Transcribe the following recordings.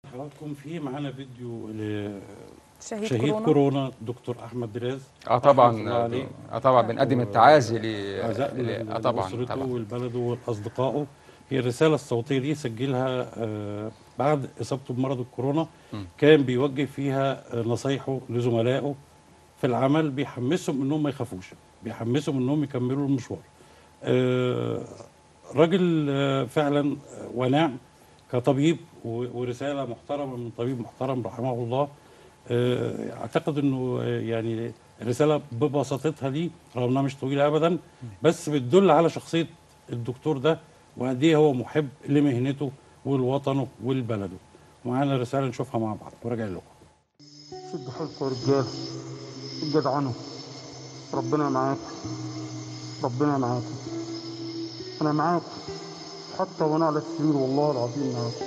حضراتكم في معانا فيديو ل شهيد, شهيد كورونا, كورونا دكتور احمد دراز اه رحمة الله طبعا عليه. اه طبعا بنقدم التعازي ل عزاء ل- آه طبعا لأسرته طبعا ولبلده ولأصدقائه هي الرسالة الصوتية دي سجلها آه، بعد إصابته بمرض الكورونا م. كان بيوجه فيها آه، نصايحه لزملائه في العمل بيحمسهم إنهم ما يخافوش بيحمسهم إنهم يكملوا المشوار آه، راجل آه، فعلا آه، ونعم كطبيب و- ورسالة محترمة من طبيب محترم رحمه الله آه، اعتقد انه آه، يعني الرساله ببساطتها دي رغم انها مش طويله ابدا بس بتدل على شخصيه الدكتور ده وقد ايه هو محب لمهنته ولوطنه ولبلده ومعانا رساله نشوفها مع بعض وراجع لكم شد حيلكم يا رجاله الجدعنة ربنا معاكم ربنا معاكم انا معاكم حتى وانا على السرير والله العظيم معاكم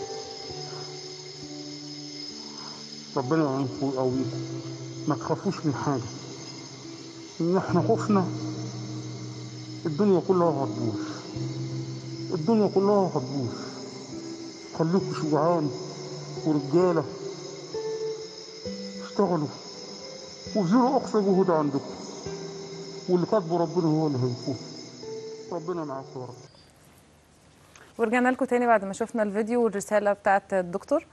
ربنا يعينكم ويقويكم ما تخافوش من حاجه ان احنا خفنا الدنيا كلها هتبوظ الدنيا كلها هتبوظ خليكوا شجعان ورجاله اشتغلوا وبذلوا اقصى جهود عندكم واللي كاتبه ربنا هو اللي هيكون ربنا معاكم يا رب ورجعنا لكم تاني بعد ما شفنا الفيديو والرساله بتاعت الدكتور